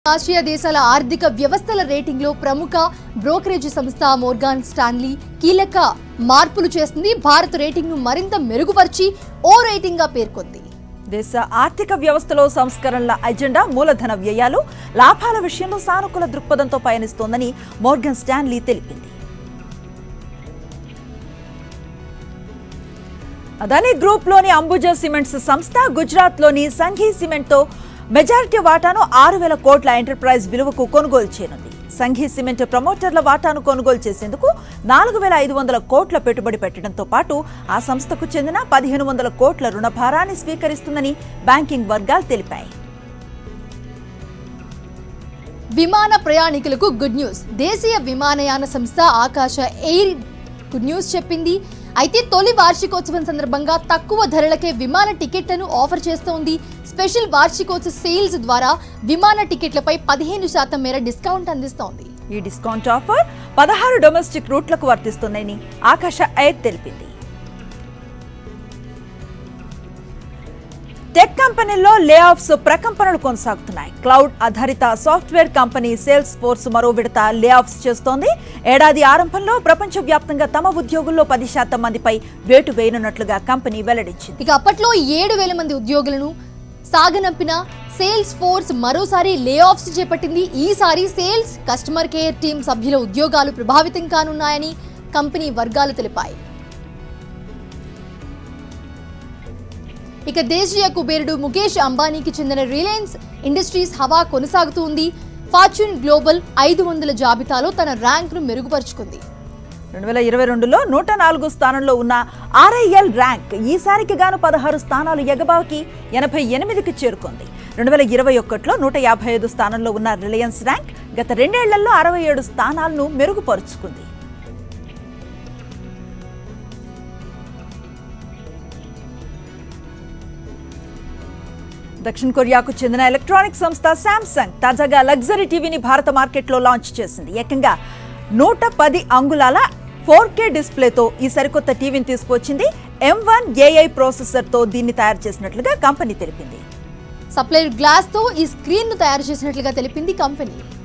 Asia దేశాల ఆర్థిక వ్యవస్థల రేటింగ్లో ప్రముఖ బ్రోకరేజ్ సంస్థ మోర్గాన్ స్టాన్లీ కీలక మార్పులు చేస్తుంది భారత్ రేటింగ్ను మరింత మెరుగుపరిచి ఓ రేటింగ్గా పేర్కొంది దేశ ఆర్థిక వ్యవస్థలో సంస్కరణల అజెండా మూలధన వ్యయాలు లాభాల విషయంలో సానుకూల దృక్పథంతో పయనిస్తోందని మోర్గన్ స్టాన్లీ తెలిపింది అదానీ గ్రూప్లోని అంబుజా సిమెంట్స్ సంస్థ గుజరాత్లోని సంఘీ సిమెంట్తో మెజారిటీ వాటాను ఆరు వేల కోట్ల ఎంటర్ప్రైజ్ విలువకు కొనుగోలు చేయనుంది సంఘీ సిమెంట్ ప్రమోటర్ల వాటాను కొనుగోలు చేసేందుకు నాలుగు వేల ఐదు వందల కోట్ల పెట్టుబడి పెట్టడంతో పాటు ఆ సంస్థకు చెందిన పదిహేను వందల కోట్ల రుణభారాన్ని స్వీకరిస్తుందని బ్యాంకింగ్ వర్గాలు తెలిపాయి విమాన ప్రయాణికులకు గుడ్ న్యూస్ దేశీయ విమానయాన సంస్థ ఆకాశ ఎయిర్ గుడ్ న్యూస్ చెప్పింది అయితే తొలి వార్షికోత్సవం సందర్భంగా తక్కువ ధరలకే విమాన టికెట్లను ఆఫర్ చేస్తోంది స్పెషల్ వార్షికోత్సవ సేల్స్ ద్వారా విమాన టికెట్లపై పదిహేను శాతం మేర డిస్కౌంట్ అందిస్తోంది ఈ డిస్కౌంట్ ఆఫర్ పదహారు డొమెస్టిక్ రూట్లకు వర్తిస్తుందని ఆకాశ ఎయిర్ తెలిపింది టెక్ కంపెనీల్లో లే ఆఫ్స్ ప్రకంపనలు కొనసాగుతున్నాయి క్లౌడ్ ఆధారిత సాఫ్ట్వేర్ కంపెనీ సేల్స్ ఫోర్స్ మరో విడత లే ఆఫ్స్ చేస్తోంది ఏడాది ఆరంభంలో ప్రపంచవ్యాప్తంగా తమ ఉద్యోగుల్లో పది శాతం మందిపై వేటు వేయనున్నట్లుగా కంపెనీ వెల్లడించింది ఇక అప్పట్లో ఏడు వేల మంది ఉద్యోగులను సాగనంపిన సేల్స్ ఫోర్స్ మరోసారి లే ఆఫ్స్ చేపట్టింది ఈసారి సేల్స్ కస్టమర్ కేర్ టీం సభ్యుల ఉద్యోగాలు ప్రభావితం కానున్నాయని కంపెనీ వర్గాలు తెలిపాయి ఇక దేశీయ కుబేరుడు ముఖేష్ అంబానీకి చెందిన రిలయన్స్ ఇండస్ట్రీస్ హవా కొనసాగుతుంది ఫార్చ్యూన్ గ్లోబల్ ఐదు వందల జాబితాలో తన ర్యాంక్ను మెరుగుపరుచుకుంది రెండు వేల ఇరవై రెండులో నూట నాలుగు స్థానంలో ఉన్న ఆర్ఐఎల్ ర్యాంక్ ఈసారికి గాను పదహారు స్థానాలు ఎగబాకి ఎనభై ఎనిమిదికి చేరుకుంది రెండు వేల ఇరవై ఒకటిలో నూట యాభై ఐదు స్థానంలో ఉన్న రిలయన్స్ ర్యాంక్ గత రెండేళ్లలో అరవై ఏడు స్థానాలను మెరుగుపరుచుకుంది దక్షిణ కొరియాకు చెందిన ఎలక్ట్రానిక్ సంస్థ శాంసంగ్ తాజాగా లగ్జరీ టీవీని భారత మార్కెట్లో లాంచ్ చేసింది ఏకంగా నూట పది అంగుళాల ఫోర్ కే డిస్ప్లేతో ఈ సరికొత్త టీవీని తీసుకొచ్చింది ఎం వన్ ఏఐ ప్రాసెసర్తో దీన్ని తయారు చేసినట్లుగా కంపెనీ తెలిపింది సప్లైర్ గ్లాస్తో ఈ స్క్రీన్ను తయారు చేసినట్లుగా తెలిపింది కంపెనీ